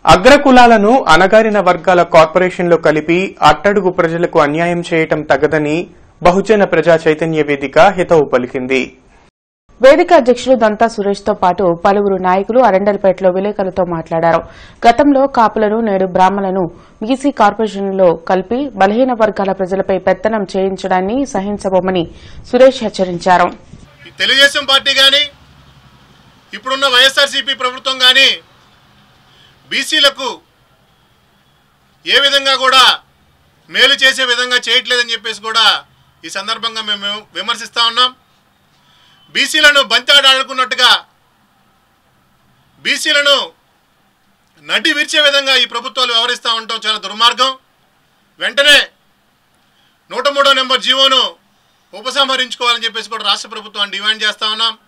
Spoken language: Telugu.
అగ్రకులాలను అణగారిన వర్గాల కార్పొరేషన్లో కలిపి అట్టడుగు ప్రజలకు అన్యాయం చేయటం తగదని బహుజన ప్రజా చైతన్య వేదిక హితవు పలికింది వేదిక అధ్యక్షులు దంతా సురేష్ తో పాటు పలువురు నాయకులు అరండల్పేటలో విలేకరులతో మాట్లాడారు గతంలో కాపులను నేడు బ్రాహ్మణులను బీసీ కార్పొరేషన్లో కలిపి బలహీన వర్గాల ప్రజలపై పెత్తనం చేయించడాన్ని సహించబోమని సురేష్ హెచ్చరించారు ఈ తెలుగుదేశం పార్టీ కానీ ఇప్పుడున్న వైఎస్ఆర్సీపీ ప్రభుత్వం కానీ బీసీలకు ఏ విధంగా కూడా మేలు చేసే విధంగా చేయట్లేదని చెప్పేసి కూడా ఈ సందర్భంగా మేము విమర్శిస్తా ఉన్నాం బీసీలను బంతాడు ఆడుకున్నట్టుగా బీసీలను నటి విరిచే విధంగా ఈ ప్రభుత్వాలు వ్యవహరిస్తూ ఉండటం చాలా దుర్మార్గం వెంటనే నూట మూడో నెంబర్ జీవోను ఉపసంహరించుకోవాలని చెప్పేసి కూడా రాష్ట్ర ప్రభుత్వాన్ని డిమాండ్ చేస్తా ఉన్నాం